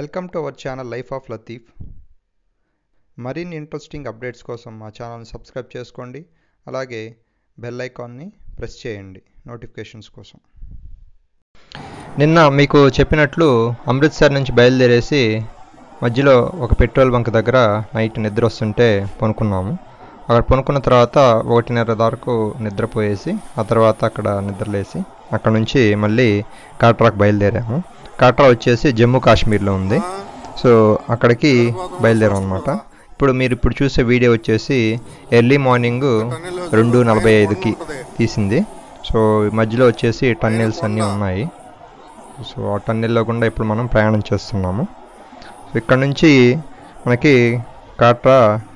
welcome to our channel life of Latif మరిన్ని interesting updates కోసం మా ఛానల్ని సబ్స్క్రైబ్ చేసుకోండి అలాగే బెల్ ఐకాన్ని ప్రెస్ చేయండి నోటిఫికేషన్స్ కోసం నిన్న మీకు చెప్పినట్లు అమృత్సర్ నుంచి బయలుదేరేసి మధ్యలో ఒక పెట్రోల్ బంక్ దగ్గర నైట్ నిద్ర వస్తుంటే పనుకున్నాము అక్కడ పనుకున్న తర్వాత ఒకటిన్నర వరకు నిద్రపోయేసి ఆ తర్వాత అక్కడ నిద్రలేసి అక్కడ నుంచి మళ్ళీ కాట్రాకు బయలుదేరాము కాట్రా వచ్చేసి జమ్మూ కాశ్మీర్లో ఉంది సో అక్కడికి బయలుదేరాం అనమాట ఇప్పుడు మీరు ఇప్పుడు చూసే వీడియో వచ్చేసి ఎర్లీ మార్నింగ్ రెండు నలభై ఐదుకి తీసింది సో మధ్యలో వచ్చేసి టన్నెల్స్ అన్నీ ఉన్నాయి సో ఆ టన్నెల్లో గుండా ఇప్పుడు మనం ప్రయాణం చేస్తున్నాము సో ఇక్కడ నుంచి మనకి కాట్రా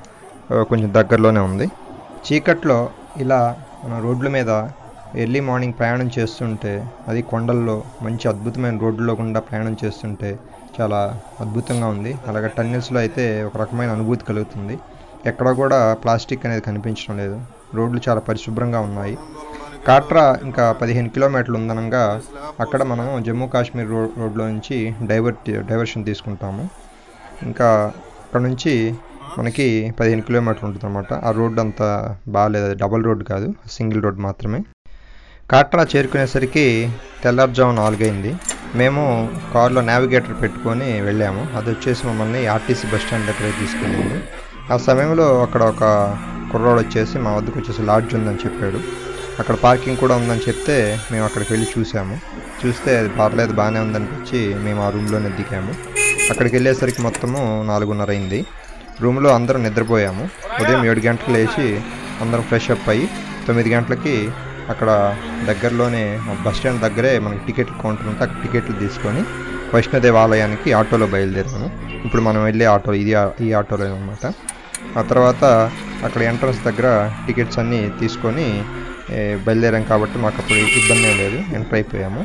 ఆ, కొంచెం దగ్గరలోనే ఉంది చీకట్లో ఇలా మన రోడ్ల మీద ఎర్లీ మార్నింగ్ ప్రయాణం చేస్తుంటే అది కొండల్లో మంచి అద్భుతమైన రోడ్లలో గుండా ప్రయాణం చేస్తుంటే చాలా అద్భుతంగా ఉంది అలాగే టన్నెల్స్లో అయితే ఒక రకమైన అనుభూతి కలుగుతుంది ఎక్కడ కూడా ప్లాస్టిక్ అనేది కనిపించడం లేదు రోడ్లు చాలా పరిశుభ్రంగా ఉన్నాయి కాట్రా ఇంకా పదిహేను కిలోమీటర్లు ఉందనగా అక్కడ మనం జమ్మూ కాశ్మీర్ రో రోడ్లో నుంచి డైవర్ట్ డైవర్షన్ తీసుకుంటాము ఇంకా అక్కడ నుంచి మనకి పదిహేను కిలోమీటర్లు ఉంటుంది అనమాట ఆ రోడ్డు అంత బాగాలేదు అది డబల్ రోడ్ కాదు సింగిల్ రోడ్ మాత్రమే కాట్రా చేరుకునేసరికి తెల్లారుజాము నాలుగైంది మేము కారులో నావిగేటర్ పెట్టుకొని వెళ్ళాము అది వచ్చేసి మమ్మల్ని ఆర్టీసీ బస్ స్టాండ్ దగ్గర తీసుకెళ్ళింది ఆ సమయంలో అక్కడ ఒక కుర్రాడు వచ్చేసి మా వద్దకు వచ్చేసి లాడ్జ్ ఉందని చెప్పాడు అక్కడ పార్కింగ్ కూడా ఉందని చెప్తే మేము అక్కడికి వెళ్ళి చూసాము చూస్తే అది పర్లేదు బాగానే ఉందనిపించి మేము ఆ రూమ్లోనే దిగాము అక్కడికి వెళ్ళేసరికి మొత్తము నాలుగున్నర అయింది రూమ్లో అందరం నిద్రపోయాము ఉదయం ఏడు గంటలకు లేచి అందరం ఫ్రెష్ అప్ అయ్యి తొమ్మిది గంటలకి అక్కడ దగ్గరలోనే బస్ స్టాండ్ దగ్గరే మనకి టికెట్ కౌంటర్ ఉంటే అక్కడ టికెట్లు తీసుకొని వైష్ణోదేవి ఆలయానికి ఆటోలో బయలుదేరాము ఇప్పుడు మనం వెళ్ళే ఆటో ఇది ఆ- ఈ ఆటోలో అనమాట ఆ తర్వాత అక్కడ ఎంట్రన్స్ దగ్గర టికెట్స్ అన్నీ తీసుకొని ఏ, బయలుదేరాం కాబట్టి మాకు అప్పుడు ఇబ్బంది ఏం లేదు ఎంటర్ అయిపోయాము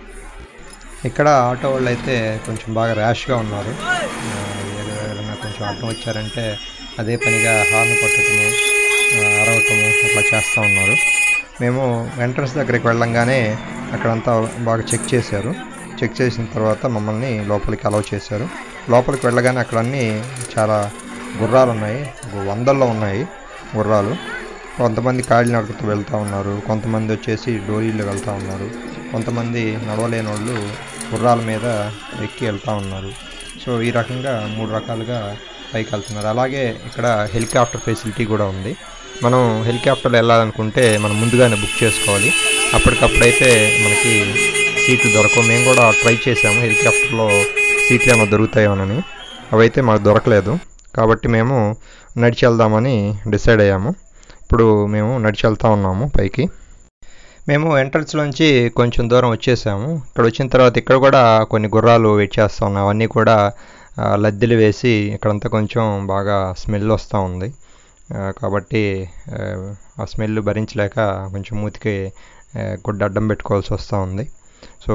ఇక్కడ ఆటో వాళ్ళు అయితే కొంచెం బాగా ర్యాష్గా ఉన్నారు ఆ, ఏదో ఎవరైనా కొంచెం అడ్డం వచ్చారంటే అదే పనిగా హార్న్ కొట్టడము ఆ, అరవటము అట్లా చేస్తూ ఉన్నారు మేము ఎంట్రన్స్ దగ్గరికి వెళ్ళంగానే అక్కడంతా బాగా చెక్ చేశారు చెక్ చేసిన తర్వాత మమ్మల్ని లోపలికి అలౌ చేశారు లోపలికి వెళ్ళగానే అక్కడ అన్నీ చాలా గుర్రాలు ఉన్నాయి ఒక వందల్లో ఉన్నాయి గుర్రాలు కొంతమంది కాళ్ళు నడుకుతూ వెళ్తూ ఉన్నారు కొంతమంది వచ్చేసి డోరీలో వెళ్తూ ఉన్నారు కొంతమంది నడవలేని వాళ్ళు గుర్రాల మీద ఎక్కి వెళ్తూ ఉన్నారు సో ఈ రకంగా మూడు రకాలుగా పైకి వెళ్తున్నారు అలాగే ఇక్కడ హెలికాప్టర్ ఫెసిలిటీ కూడా ఉంది మనం హెలికాప్టర్లో వెళ్ళాలనుకుంటే మనం ముందుగానే బుక్ చేసుకోవాలి అప్పటికప్పుడైతే మనకి సీట్లు దొరకవు మేము కూడా ట్రై చేసాము హెలికాప్టర్లో సీట్లు ఏమైనా దొరుకుతాయోనని అవైతే మాకు దొరకలేదు కాబట్టి మేము నడిచి వెళ్దామని డిసైడ్ అయ్యాము ఇప్పుడు మేము నడిచి వెళ్తా ఉన్నాము పైకి మేము ఎంట్రన్స్లోంచి కొంచెం దూరం వచ్చేసాము ఇక్కడ వచ్చిన తర్వాత ఇక్కడ కూడా కొన్ని గుర్రాలు వెయిట్ చేస్తూ ఉన్నాయి అవన్నీ కూడా ఆ, లద్దెలు వేసి ఇక్కడంతా కొంచెం బాగా స్మెల్ వస్తూ ఉంది ఆ, కాబట్టి ఆ, ఆ స్మెల్ భరించలేక కొంచెం మూతికి ఆ, గుడ్డ అడ్డం పెట్టుకోవాల్సి వస్తూ ఉంది సో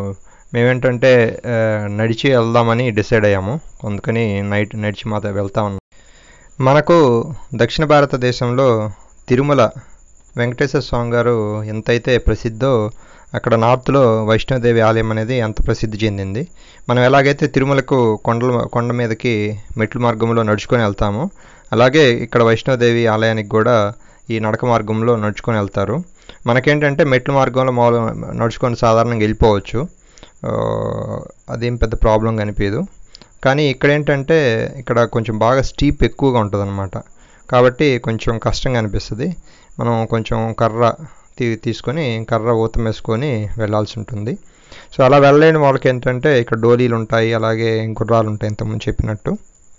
మేమేంటంటే ఆ, నడిచి వెళ్దామని డిసైడ్ అయ్యాము అందుకని నైట్ నడిచి మాత్రం వెళ్తా ఉన్నాం మనకు దక్షిణ భారతదేశంలో తిరుమల వెంకటేశ్వర స్వామి గారు ఎంతైతే ప్రసిద్ధో అక్కడ నార్త్లో వైష్ణోదేవి ఆలయం అనేది అంత ప్రసిద్ధి చెందింది మనం ఎలాగైతే తిరుమలకు కొండల కొండ మీదకి మెట్ల మార్గంలో నడుచుకొని వెళ్తామో అలాగే ఇక్కడ వైష్ణోదేవి ఆలయానికి కూడా ఈ నడక మార్గంలో నడుచుకొని వెళ్తారు మనకేంటంటే మెట్ల మార్గంలో మామూలు నడుచుకొని సాధారణంగా వెళ్ళిపోవచ్చు ఆ, అదేం పెద్ద ప్రాబ్లం కనిపించదు కానీ ఇక్కడ ఏంటంటే ఇక్కడ కొంచెం బాగా స్టీప్ ఎక్కువగా ఉంటుంది కాబట్టి కొంచెం కష్టంగా అనిపిస్తుంది మనం కొంచెం కర్ర తీ తీసుకొని కర్ర ఊతం వేసుకొని వెళ్ళాల్సి ఉంటుంది సో అలా వెళ్ళలేని వాళ్ళకి ఏంటంటే ఇక్కడ డోలీలు ఉంటాయి అలాగే గుర్రాలు ఉంటాయి ఇంతకుముందు చెప్పినట్టు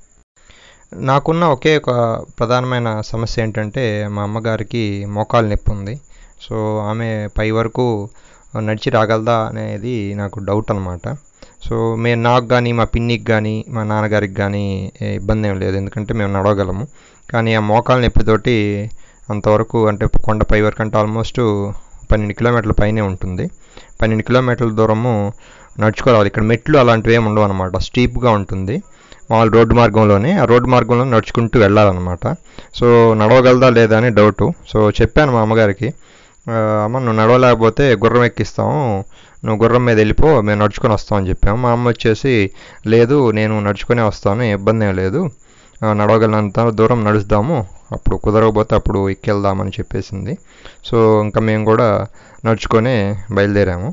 నాకున్న ఒకే ఒక ప్రధానమైన సమస్య ఏంటంటే మా అమ్మగారికి మోకాలు నొప్పి ఉంది సో ఆమె పై వరకు నడిచి రాగలదా అనేది నాకు డౌట్ అనమాట సో మేము నాకు కానీ మా పిన్నికి కానీ మా నాన్నగారికి కానీ ఏ ఇబ్బంది ఏం లేదు ఎందుకంటే మేము నడవగలము కానీ ఆ మోకాలు నొప్పితోటి అంతవరకు అంటే కొండ పై వరకు అంటే ఆల్మోస్ట్ పన్నెండు కిలోమీటర్ల పైనే ఉంటుంది పన్నెండు కిలోమీటర్ల దూరము నడుచుకోవాలి ఇక్కడ మెట్లు అలాంటివి ఏమి ఉండవు అనమాట స్టీప్గా ఉంటుంది మామూలు రోడ్డు మార్గంలోనే ఆ రోడ్డు మార్గంలో నడుచుకుంటూ వెళ్ళాలన్నమాట సో నడవగలదా లేదా అని డౌటు సో చెప్పాను మా అమ్మగారికి "ఆ, అమ్మ నువ్వు నడవలేకపోతే గుర్రం ఎక్కిస్తాము నువ్వు గుర్రం మీద వెళ్ళిపో మేము నడుచుకొని వస్తామని చెప్పాము మా అమ్మ వచ్చేసి లేదు నేను నడుచుకునే వస్తాను ఇబ్బంది ఏం లేదు ఆ, నడవగలిగినంత దూరం నడుస్తాము అప్పుడు కుదరకపోతే అప్పుడు ఎక్కెళ్దామని చెప్పేసింది సో ఇంకా మేము కూడా నడుచుకొని బయలుదేరాము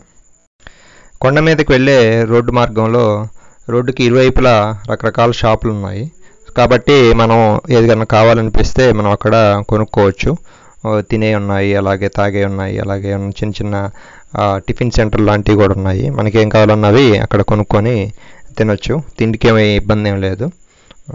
కొండ మీదకి వెళ్ళే రోడ్డు మార్గంలో రోడ్డుకి ఇరువైపులా రకరకాల షాపులు ఉన్నాయి కాబట్టి మనం ఏదైనా కావాలనిపిస్తే మనం అక్కడ కొనుక్కోవచ్చు ఓ, తినే ఉన్నాయి అలాగే తాగే ఉన్నాయి అలాగే ఉన్న చిన్న చిన్న ఆ, టిఫిన్ సెంటర్ లాంటివి కూడా ఉన్నాయి మనకి ఏం కావాలన్నవి అక్కడ కొనుక్కొని తినొచ్చు తిండికి ఏమీ ఇబ్బంది ఏం లేదు ఆ,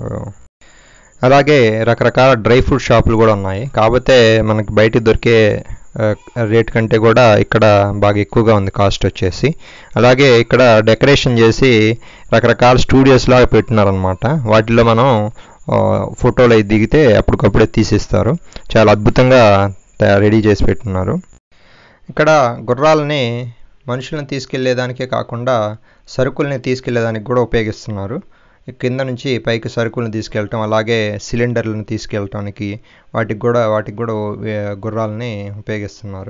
అలాగే రకరకాల డ్రై ఫ్రూట్ షాపులు కూడా ఉన్నాయి కాకపోతే మనకి బయట దొరికే ఆ, రేట్ కంటే కూడా ఇక్కడ బాగా ఎక్కువగా ఉంది కాస్ట్ వచ్చేసి అలాగే ఇక్కడ డెకరేషన్ చేసి రకరకాల స్టూడియోస్ లాగా పెట్టినారనమాట వాటిలో మనం ఆ, ఫోటోలు అవి దిగితే అప్పటికప్పుడే తీసిస్తారు చాలా అద్భుతంగా తయా- రెడీ చేసి పెట్టున్నారు ఇక్కడ గుర్రాలని మనుషులను తీసుకెళ్లేదానికే కాకుండా సరుకుల్ని తీసుకెళ్లేదానికి కూడా ఉపయోగిస్తున్నారు ఈ కింద నుంచి పైకి సరుకులను తీసుకెళ్ళటం అలాగే సిలిండర్లను తీసుకెళ్ళటానికి వాటికి కూడా వాటికి కూడా ఏ, గుర్రాలని ఉపయోగిస్తున్నారు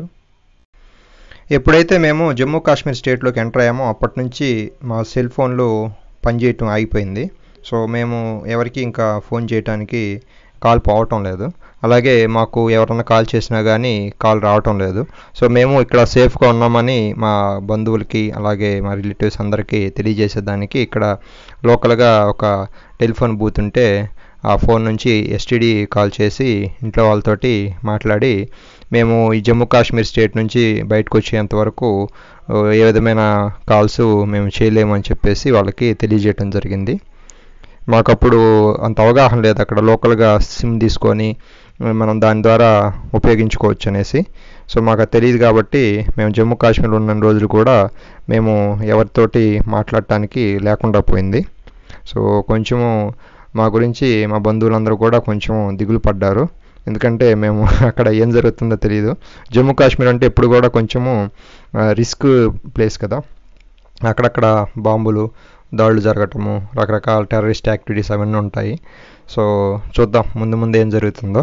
ఎప్పుడైతే మేము జమ్మూ కాశ్మీర్ స్టేట్లోకి ఎంటర్ అయ్యామో అప్పటి నుంచి మా సెల్ ఫోన్లు పనిచేయటం ఆగిపోయింది సో మేము ఎవరికి ఇంకా ఫోన్ చేయటానికి కాల్ పోవటం లేదు అలాగే మాకు ఎవరన్నా కాల్ చేసినా కానీ కాల్ రావటం లేదు సో మేము ఇక్కడ సేఫ్గా ఉన్నామని మా బంధువులకి అలాగే మా రిలేటివ్స్ అందరికీ తెలియజేసేదానికి ఇక్కడ లోకల్గా ఒక టెలిఫోన్ బూత్ ఉంటే ఆ ఫోన్ నుంచి ఎస్టీడీ కాల్ చేసి ఇంట్లో వాళ్ళతోటి మాట్లాడి మేము ఈ జమ్మూ కాశ్మీర్ స్టేట్ నుంచి బయటకు వచ్చేంత వరకు ఆ, ఏ విధమైన కాల్స్ మేము చేయలేమని చెప్పేసి వాళ్ళకి తెలియజేయటం జరిగింది మాకు అప్పుడు అంత అవగాహన లేదు అక్కడ లోకల్గా సిమ్ తీసుకొని మనం దాని ద్వారా ఉపయోగించుకోవచ్చు అనేసి సో మాకు అది తెలియదు కాబట్టి మేము జమ్మూ కాశ్మీర్లో ఉన్న రోజులు కూడా మేము ఎవరితోటి మాట్లాడటానికి లేకుండా పోయింది సో కొంచెము మా గురించి మా బంధువులందరూ కూడా కొంచెం దిగులు పడ్డారు ఎందుకంటే మేము అక్కడ ఏం జరుగుతుందో తెలియదు జమ్మూ కాశ్మీర్ అంటే ఎప్పుడు కూడా కొంచెము రిస్క్ ప్లేస్ కదా అక్కడక్కడ బాంబులు దాడులు జరగటము రకరకాల టెర్రరిస్ట్ యాక్టివిటీస్ అవన్నీ ఉంటాయి సో చూద్దాం ముందు ముందు ఏం జరుగుతుందో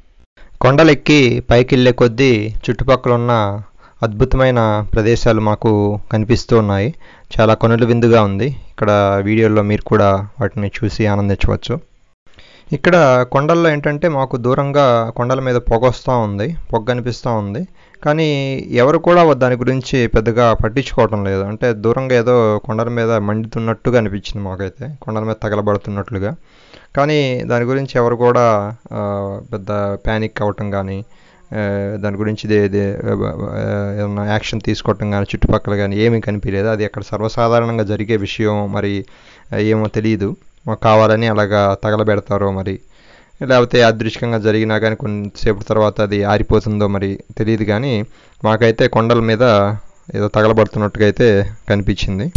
కొండలెక్కి పైకి వెళ్ళే కొద్దీ చుట్టుపక్కల ఉన్న అద్భుతమైన ప్రదేశాలు మాకు కనిపిస్తూ ఉన్నాయి చాలా కొనుల విందుగా ఉంది ఇక్కడ వీడియోలో మీరు కూడా వాటిని చూసి ఆనందించవచ్చు ఇక్కడ కొండల్లో ఏంటంటే మాకు దూరంగా కొండల మీద పొగ వస్తూ ఉంది పొగ కనిపిస్తూ ఉంది కానీ ఎవరు కూడా దాని గురించి పెద్దగా పట్టించుకోవటం లేదు అంటే దూరంగా ఏదో కొండల మీద మండుతున్నట్టుగా అనిపించింది మాకైతే కొండల మీద తగలబడుతున్నట్లుగా కానీ దాని గురించి ఎవరు కూడా ఆ, పెద్ద ప్యానిక్ అవ్వటం కానీ ఆ, దాని గురించి ఇదే ఇదే ఆ, ఏమన్నా యాక్షన్ తీసుకోవటం కానీ చుట్టుపక్కల కానీ ఏమీ కనిపించలేదు అది అక్కడ సర్వసాధారణంగా జరిగే విషయం మరి ఆ, ఏమో తెలియదు మాకు కావాలని అలాగా తగలబెడతారో మరి లేకపోతే అదృష్టంగా జరిగినా కానీ కొంతసేపు తర్వాత అది ఆరిపోతుందో మరి తెలియదు కానీ మాకైతే కొండల మీద ఏదో తగలబడుతున్నట్టుగా అయితే కనిపించింది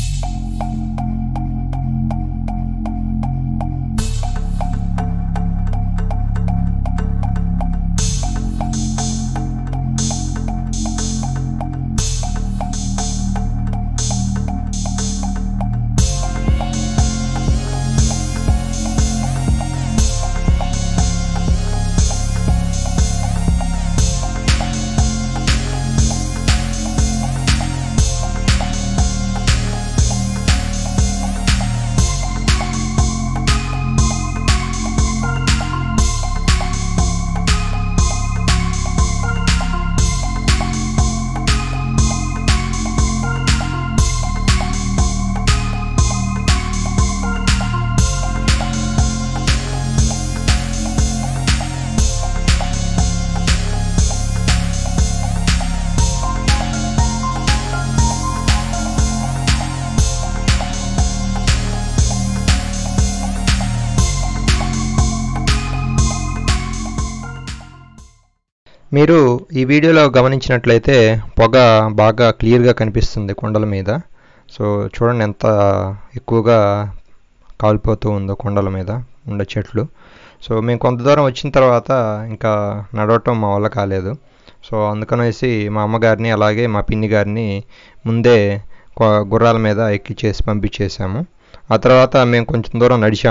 మీరు ఈ వీడియోలో గమనించినట్లయితే పొగ బాగా క్లియర్గా కనిపిస్తుంది కొండల మీద సో చూడండి ఎంత ఎక్కువగా కాలిపోతూ ఉందో కొండల మీద ఉండే చెట్లు సో మేము కొంత దూరం వచ్చిన తర్వాత ఇంకా నడవటం మా వల్ల కాలేదు సో అందుకనేసి మా అమ్మగారిని అలాగే మా పిన్ని గారిని ముందే కొ- గుర్రాల మీద ఎక్కిచ్చేసి పంపించేసాము ఆ తర్వాత మేము కొంచెం దూరం నడిచాము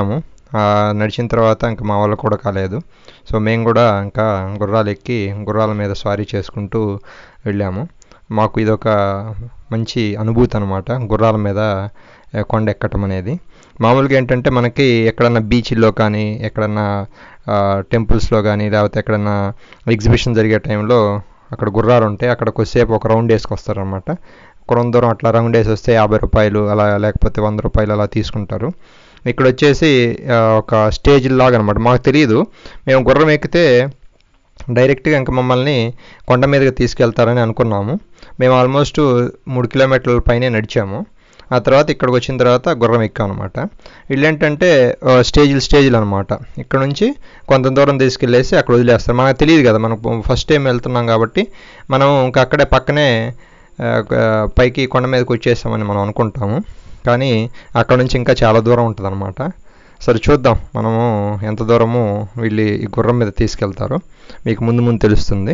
ఆ, నడిచిన తర్వాత ఇంకా మా వాళ్ళు కూడా కాలేదు సో మేము కూడా ఇంకా గుర్రాలు ఎక్కి గుర్రాల మీద స్వారీ చేసుకుంటూ వెళ్ళాము మాకు ఇదొక మంచి అనుభూతి అనమాట గుర్రాల మీద ఆ, కొండ ఎక్కటం అనేది మామూలుగా ఏంటంటే మనకి ఎక్కడన్నా బీచ్ల్లో కానీ ఎక్కడన్నా టెంపుల్స్లో కానీ లేకపోతే ఎక్కడన్నా ఎగ్జిబిషన్ జరిగే టైంలో అక్కడ గుర్రాలు ఉంటాయి అక్కడ కొద్దిసేపు ఒక రౌండ్ వేసుకొస్తారనమాట కొంత దూరం అట్లా రౌండ్ వేసి వస్తే యాభై రూపాయలు అలా లేకపోతే వంద రూపాయలు అలా తీసుకుంటారు ఇక్కడ వచ్చేసి ఆ, ఒక స్టేజ్ లాగా అనమాట మాకు తెలియదు మేము గుర్రం ఎక్కితే డైరెక్ట్గా ఇంకా మమ్మల్ని కొండ మీదకి తీసుకెళ్తారని అనుకున్నాము మేము ఆల్మోస్ట్ మూడు కిలోమీటర్ల పైనే నడిచాము ఆ తర్వాత ఇక్కడికి వచ్చిన తర్వాత గుర్రం ఎక్కాం అనమాట వీళ్ళేంటంటే ఆ, స్టేజీలు స్టేజీలు అనమాట ఇక్కడ నుంచి కొంత దూరం తీసుకెళ్ళేసి అక్కడ వదిలేస్తారు మనకు తెలియదు కదా మనం ఫస్ట్ టైం వెళ్తున్నాం కాబట్టి మనం ఇంకా అక్కడే పక్కనే ఆ, ఆ, పైకి కొండ మీదకి వచ్చేసామని మనం అనుకుంటాము కానీ అక్కడ నుంచి ఇంకా చాలా దూరం ఉంటుంది అనమాట సరే చూద్దాం మనము ఎంత దూరము వీళ్ళు ఈ గుర్రం మీద తీసుకెళ్తారో మీకు ముందు ముందు తెలుస్తుంది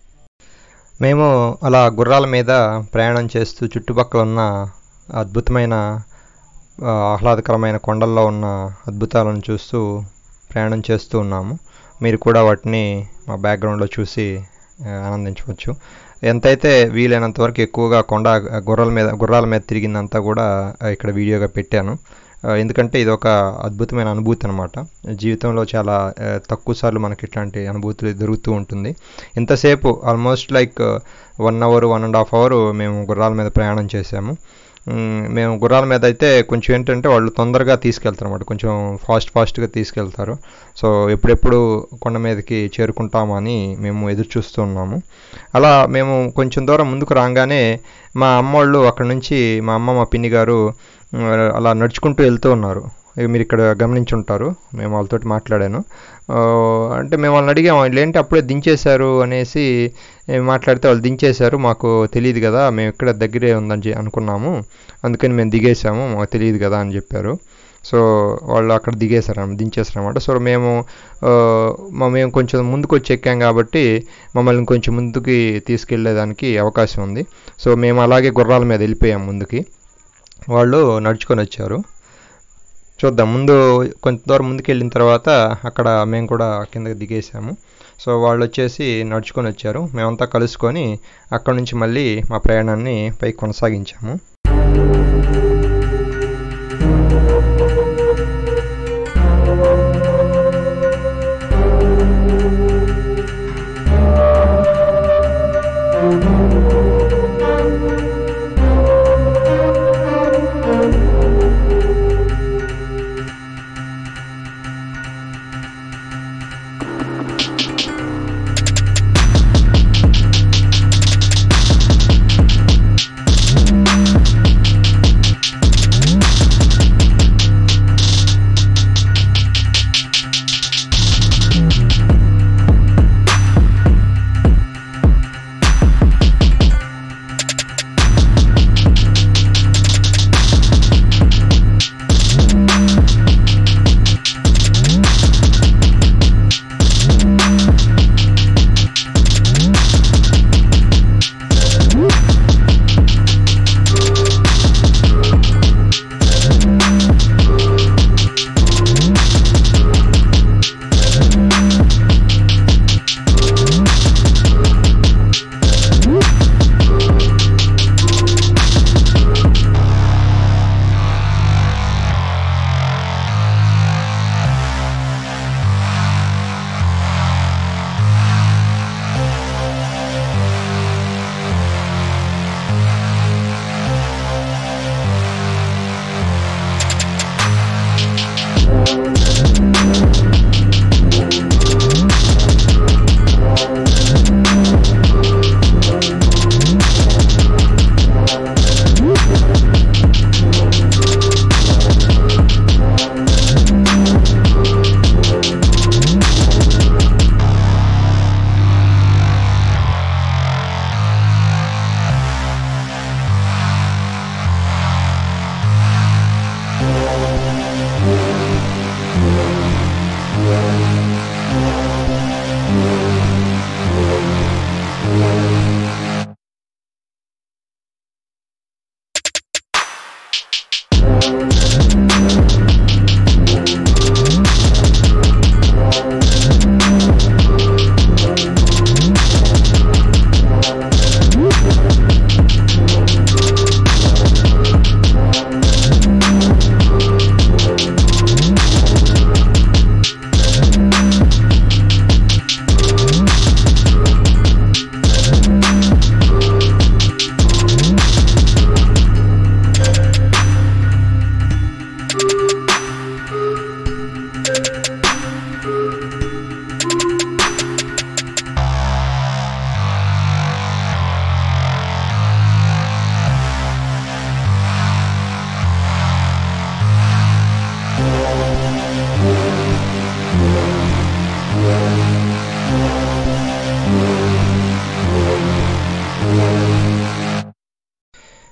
మేము అలా గుర్రాల మీద ప్రయాణం చేస్తూ చుట్టుపక్కల ఉన్న అద్భుతమైన ఆ, ఆహ్లాదకరమైన కొండల్లో ఉన్న అద్భుతాలను చూస్తూ ప్రయాణం చేస్తూ ఉన్నాము మీరు కూడా వాటిని మా బ్యాక్గ్రౌండ్లో చూసి ఆ, ఆనందించవచ్చు ఎంతైతే వీలైనంత వరకు ఎక్కువగా కొండ గుర్రాల మీద గుర్రాల మీద తిరిగిందంతా కూడా ఆ, ఇక్కడ వీడియోగా పెట్టాను ఆ, ఎందుకంటే ఇది ఒక అద్భుతమైన అనుభూతి అనమాట జీవితంలో చాలా ఆ, తక్కువ సార్లు మనకి ఇట్లాంటి అనుభూతులు దొరుకుతూ ఉంటుంది ఇంతసేపు almost like one hour one and half hour మేము గుర్రాల మీద ప్రయాణం చేసాము మ్, మేము గుర్రాల మీద అయితే కొంచెం ఏంటంటే వాళ్ళు తొందరగా తీసుకెళ్తారు అనమాట కొంచెం ఫాస్ట్ ఫాస్ట్గా తీసుకెళ్తారు సో ఎప్పుడెప్పుడు కొండ మీదకి చేరుకుంటామని మేము ఎదురు చూస్తూ ఉన్నాము అలా మేము కొంచెం దూరం ముందుకు రాగానే మా అమ్మోళ్ళు అక్కడ నుంచి మా అమ్మ మా పిన్ని గారు మ్, అలా నడుచుకుంటూ వెళ్తూ ఉన్నారు ఇక మీరు ఇక్కడ గమనించి ఉంటారు మేము వాళ్ళతోటి మాట్లాడాను ఆ, అంటే మేము వాళ్ళని అడిగాము వీళ్ళు ఏంటి అప్పుడే దించేశారు అనేసి ఏ, మాట్లాడితే వాళ్ళు దించేశారు మాకు తెలియదు కదా మేము ఇక్కడ దగ్గరే ఉందని చె- అనుకున్నాము అందుకని మేము దిగేసాము మాకు తెలియదు కదా అని చెప్పారు సో వాళ్ళు అక్కడ దిగేశారు దించేశారు అనమాట సో మేము ఆ, మా- మేము కొంచెం ముందుకు వచ్చి ఎక్కాం కాబట్టి మమ్మల్ని కొంచెం ముందుకి తీసుకెళ్ళేదానికి అవకాశం ఉంది సో మేము అలాగే గుర్రాల మీద వెళ్ళిపోయాం ముందుకి వాళ్ళు నడుచుకొని వచ్చారు చూద్దాం ముందు కొంత దూరం ముందుకు వెళ్ళిన తర్వాత అక్కడ మేము కూడా కిందకి దిగేసాము సో వాళ్ళు వచ్చేసి నడుచుకొని వచ్చారు మేమంతా కలుసుకొని అక్కడ నుంచి మళ్ళీ మా ప్రయాణాన్ని పైకి కొనసాగించాము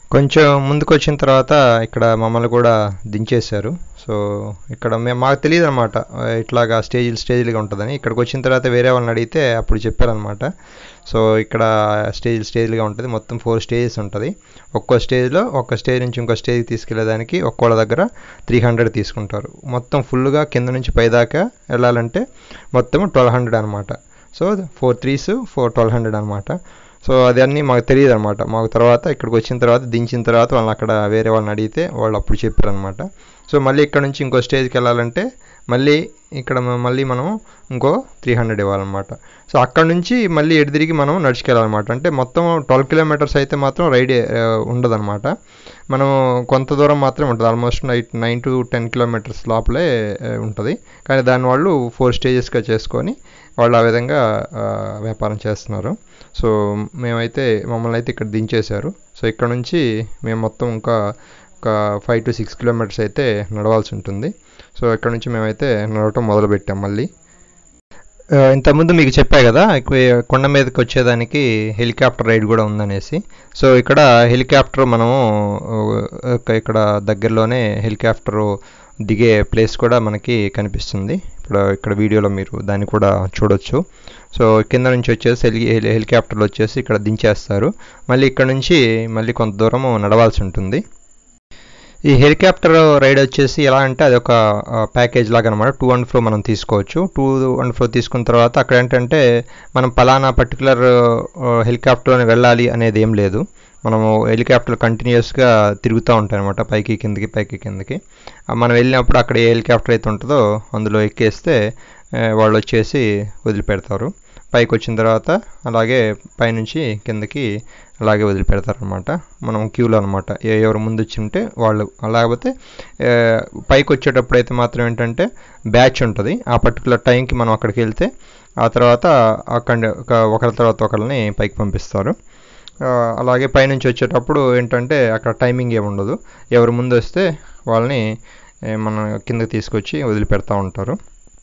కొంచెం ముందుకు వచ్చిన తర్వాత ఇక్కడ మమ్మల్ని కూడా దించేశారు సో ఇక్కడ మేము మాకు తెలియదు అనమాట ఇట్లాగా స్టేజీలు స్టేజీలుగా ఉంటుందని ఇక్కడికి వచ్చిన తర్వాత వేరే వాళ్ళని అడిగితే అప్పుడు చెప్పారనమాట సో ఇక్కడ స్టేజ్ స్టేజ్లుగా ఉంటుంది మొత్తం ఫోర్ స్టేజెస్ ఉంటుంది ఒక్కో స్టేజ్లో ఒక్క స్టేజ్ నుంచి ఇంకో స్టేజ్కి తీసుకెళ్ళేదానికి ఒక్కోళ్ళ దగ్గర త్రీ హండ్రెడ్ తీసుకుంటారు మొత్తం ఫుల్గా కింద నుంచి పైదాకా వెళ్ళాలంటే మొత్తం ట్వెల్వ్ హండ్రెడ్ అనమాట so four threes four twelve hundred అనమాట సో అదన్నీ మాకు తెలియదు అనమాట మాకు తర్వాత ఇక్కడికి వచ్చిన తర్వాత దించిన తర్వాత వాళ్ళని అక్కడ వేరే వాళ్ళని అడిగితే వాళ్ళు అప్పుడు చెప్పారనమాట సో మళ్ళీ ఇక్కడ నుంచి ఇంకో స్టేజ్కి వెళ్ళాలంటే మళ్ళీ ఇక్కడ మళ్ళీ మనం ఇంకో త్రీ హండ్రెడ్ ఇవ్వాలన్నమాట సో అక్కడ నుంచి మళ్ళీ ఎటు తిరిగి మనం నడుచుకెళ్ళాలన్నమాట అంటే మొత్తం ట్వెల్వ్ కిలోమీటర్స్ అయితే మాత్రం రైడ్ ఉండదన్నమాట మనం కొంత దూరం మాత్రమే ఉంటుంది almost night nine to ten kilometers లోపలే ఉంటుంది కానీ దాన్ని వాళ్ళు ఫోర్ స్టేజెస్గా చేసుకొని వాళ్ళు ఆ విధంగా వ్యాపారం చేస్తున్నారు సో మేమైతే మమ్మల్ని అయితే ఇక్కడ దించేశారు సో ఇక్కడ నుంచి మేము మొత్తం ఇంకా ఒక ఫైవ్ టు సిక్స్ కిలోమీటర్స్ అయితే నడవాల్సి ఉంటుంది సో ఇక్కడ నుంచి మేమైతే నడవటం మొదలుపెట్టాం మళ్ళీ ఇంతకుముందు మీకు చెప్పా కదా కొండ మీదకి వచ్చేదానికి హెలికాప్టర్ రైడ్ కూడా ఉందనేసి సో ఇక్కడ హెలికాప్టర్ మనము ఇక్కడ దగ్గరలోనే హెలికాప్టర్ దిగే ప్లేస్ కూడా మనకి కనిపిస్తుంది ఇప్పుడు ఇక్కడ వీడియోలో మీరు దాన్ని కూడా చూడొచ్చు సో కింద నుంచి వచ్చేసి హెలి హెలికాప్టర్లు వచ్చేసి ఇక్కడ దించేస్తారు మళ్ళీ ఇక్కడ నుంచి మళ్ళీ కొంత దూరము నడవాల్సి ఉంటుంది ఈ హెలికాప్టర్ రైడ్ వచ్చేసి ఎలా అంటే అది ఒక ప్యాకేజ్ లాగా అనమాట టూ అండ్ ఫ్రో మనం తీసుకోవచ్చు టూ అండ్ ఫ్రో తీసుకున్న తర్వాత అక్కడ ఏంటంటే మనం పలానా పర్టికులర్ హెలికాప్టర్లోనే వెళ్ళాలి అనేది ఏం లేదు మనము హెలికాప్టర్ కంటిన్యూస్గా తిరుగుతూ ఉంటాయి అనమాట పైకి కిందకి పైకి కిందకి మనం వెళ్ళినప్పుడు అక్కడ ఏ హెలికాప్టర్ అయితే ఉంటుందో అందులో ఎక్కేస్తే వాళ్ళు వచ్చేసి వదిలిపెడతారు పైకి వచ్చిన తర్వాత అలాగే పైనుంచి కిందకి అలాగే వదిలిపెడతారు అనమాట మనం క్యూలో అనమాట ఎవరు ముందు వచ్చి ఉంటే వాళ్ళు లేకపోతే పైకి వచ్చేటప్పుడు అయితే మాత్రం ఏంటంటే బ్యాచ్ ఉంటుంది ఆ పర్టికులర్ టైంకి మనం అక్కడికి వెళ్తే ఆ తర్వాత అక్కడ ఒకరి తర్వాత ఒకరిని పైకి పంపిస్తారు అలాగే పైనుంచి వచ్చేటప్పుడు ఏంటంటే అక్కడ టైమింగ్ ఏమి ఉండదు ఎవరు ముందు వస్తే వాళ్ళని మన కిందకి తీసుకొచ్చి వదిలిపెడతా ఉంటారు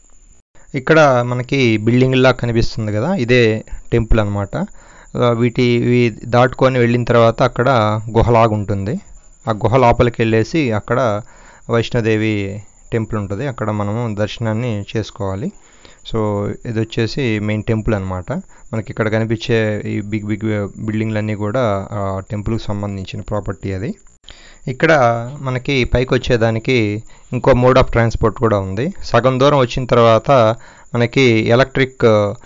ఇక్కడ మనకి బిల్డింగ్లా కనిపిస్తుంది కదా ఇదే టెంపుల్ అనమాట వీటి దాటుకొని వెళ్ళిన తర్వాత అక్కడ గుహలాగా ఉంటుంది ఆ గుహ లోపలికి వెళ్ళేసి అక్కడ వైష్ణోదేవి టెంపుల్ ఉంటుంది అక్కడ మనము దర్శనాన్ని చేసుకోవాలి సో ఇది వచ్చేసి మెయిన్ టెంపుల్ అనమాట మనకి ఇక్కడ కనిపించే ఈ బిగ్ బిగ్ బిల్డింగ్లన్నీ కూడా టెంపుల్కి సంబంధించిన ప్రాపర్టీ అది ఇక్కడ మనకి పైకి వచ్చేదానికి ఇంకో మోడ్ ఆఫ్ ట్రాన్స్పోర్ట్ కూడా ఉంది సగం దూరం వచ్చిన తర్వాత మనకి ఎలక్ట్రిక్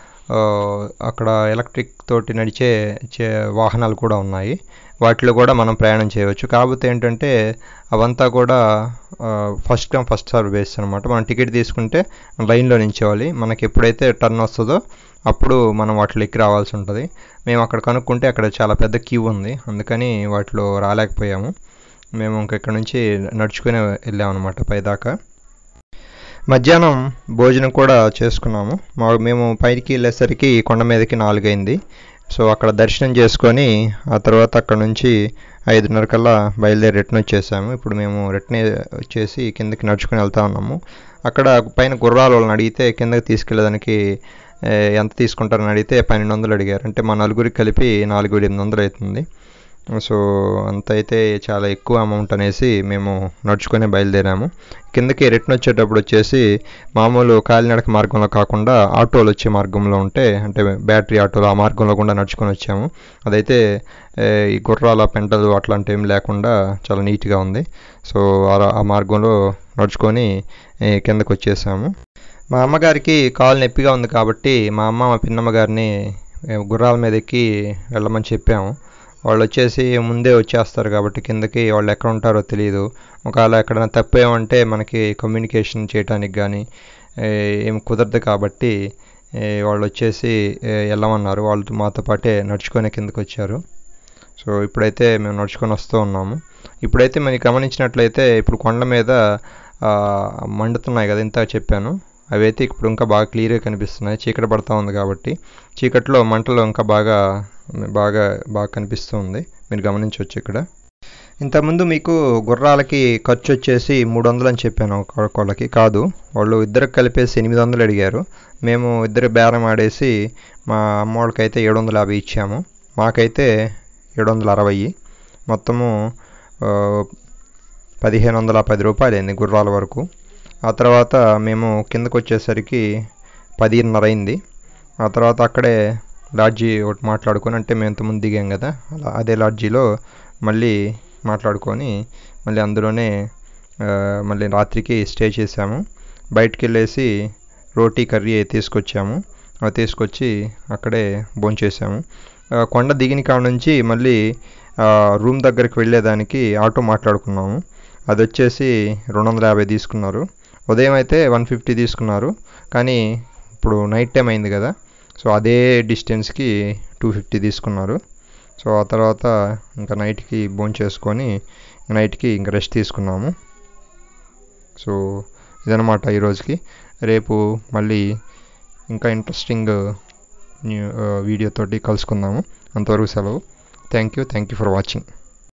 అక్కడ ఎలక్ట్రిక్ తోటి నడిచే వాహనాలు కూడా ఉన్నాయి వాటిలో కూడా మనం ప్రయాణం చేయవచ్చు కాకపోతే ఏంటంటే అవంతా కూడా first come first serve base అనమాట మనం టికెట్ తీసుకుంటే లైన్లో నించోవాలి మనకి ఎప్పుడైతే టర్న్ వస్తుందో అప్పుడు మనం వాటిలో ఎక్కి రావాల్సి ఉంటుంది మేము అక్కడ కనుక్కుంటే అక్కడ చాలా పెద్ద క్యూ ఉంది అందుకని వాటిలో రాలేకపోయాము మేము ఇంక ఇక్కడ నుంచి నడుచుకుని వెళ్ళామన్నమాట పైదాకా మధ్యాహ్నం భోజనం కూడా చేసుకున్నాము మా మేము పైకి వెళ్ళేసరికి కొండ మీదకి నాలుగైంది సో అక్కడ దర్శనం చేసుకొని ఆ తర్వాత అక్కడ నుంచి ఐదున్నర కల్లా బయలుదేరి రిటర్న్ వచ్చేసాము ఇప్పుడు మేము రిటర్న్ వచ్చేసి కిందకి నడుచుకుని వెళ్తా ఉన్నాము అక్కడ పైన గుర్రాల వాళ్ళని అడిగితే కిందకి తీసుకెళ్ళడానికి ఎంత తీసుకుంటారని అడిగితే పన్నెండు వందలు అడిగారు అంటే మా నలుగురికి కలిపి నాలుగు వేల ఎనిమిది వందలు అవుతుంది సో అంత అయితే చాలా ఎక్కువ అమౌంట్ అనేసి మేము నడుచుకునే బయలుదేరాము కిందకి రిటర్న్ వచ్చేటప్పుడు వచ్చేసి మామూలు కాలినడక మార్గంలో కాకుండా ఆటోలు వచ్చే మార్గంలో ఉంటే అంటే బ్యాటరీ ఆటోలు ఆ మార్గంలో కూడా నడుచుకొని వచ్చాము అదైతే ఈ గుర్రాల పెంటలు అట్లాంటి ఏం లేకుండా చాలా నీట్గా ఉంది సో ఆ మార్గంలో నడుచుకొని కిందకు వచ్చేసాము మా అమ్మగారికి కాలు నొప్పిగా ఉంది కాబట్టి మా అమ్మ మా పిన్నమ్మ గారిని గుర్రాల మీద ఎక్కి వెళ్ళమని చెప్పాము వాళ్ళు వచ్చేసి ముందే వచ్చేస్తారు కాబట్టి కిందకి వాళ్ళు ఎక్కడ ఉంటారో తెలియదు ఒకవేళ ఎక్కడైనా తప్పేమంటే మనకి కమ్యూనికేషన్ చేయడానికి కానీ ఏం కుదరదు కాబట్టి వాళ్ళు వచ్చేసి వెళ్ళమన్నారు వాళ్ళతో మాతో పాటే నడుచుకొని కిందకి వచ్చారు సో ఇప్పుడైతే మేము నడుచుకొని వస్తూ ఉన్నాము ఇప్పుడైతే మనం గమనించినట్లయితే ఇప్పుడు కొండ మీద మండుతున్నాయి కదా ఇంత చెప్పాను అవి అయితే ఇప్పుడు ఇంకా బాగా క్లియర్గా కనిపిస్తున్నాయి చీకటి పడతా ఉంది కాబట్టి చీకట్లో మంటలు ఇంకా బాగా బాగా బాగా కనిపిస్తూ ఉంది మీరు గమనించవచ్చు ఇక్కడ ఇంతకుముందు మీకు గుర్రాలకి ఖర్చు వచ్చేసి మూడు వందలు అని చెప్పాను వాళ్ళకి కాదు వాళ్ళు ఇద్దరికి కలిపేసి ఎనిమిది వందలు అడిగారు మేము ఇద్దరు బేరం ఆడేసి మా అమ్మ వాళ్ళకైతే ఏడు వందల యాభై ఇచ్చాము మాకైతే ఏడు వందల అరవై మొత్తము ఆ, పదిహేను వందల పది రూపాయలు అయింది గుర్రాల వరకు ఆ తర్వాత మేము కిందకు వచ్చేసరికి పదిన్నర అయింది ఆ తర్వాత అక్కడే లాడ్జీ ఒకటి మాట్లాడుకొని అంటే మేము ఇంతకుముందు దిగాం కదా అలా అదే లాడ్జీలో మళ్ళీ మాట్లాడుకొని మళ్ళీ అందులోనే ఆ, మళ్ళీ రాత్రికి స్టే చేసాము బయటికి వెళ్ళేసి రోటీ కర్రీ తీసుకొచ్చాము అవి తీసుకొచ్చి అక్కడే భోంచేసాము ఆ, కొండ దిగిన కాడ నుంచి మళ్ళీ ఆ, రూమ్ దగ్గరికి వెళ్ళేదానికి ఆటో మాట్లాడుకున్నాము అది వచ్చేసి రెండు వందల యాభై తీసుకున్నారు ఉదయం అయితే వన్ ఫిఫ్టీ తీసుకున్నారు కానీ ఇప్పుడు నైట్ టైం అయింది కదా సో అదే డిస్టెన్స్కి టూ ఫిఫ్టీ తీసుకున్నారు సో ఆ తర్వాత ఇంకా నైట్కి భోంచేసుకొని చేసుకొని నైట్కి ఇంకా రెస్ట్ తీసుకున్నాము సో ఇదనమాట ఈరోజుకి రేపు మళ్ళీ ఇంకా ఇంట్రెస్టింగ్ న్యూ వీడియోతోటి కలుసుకుందాము అంతవరకు సెలవు thank you thank you for watching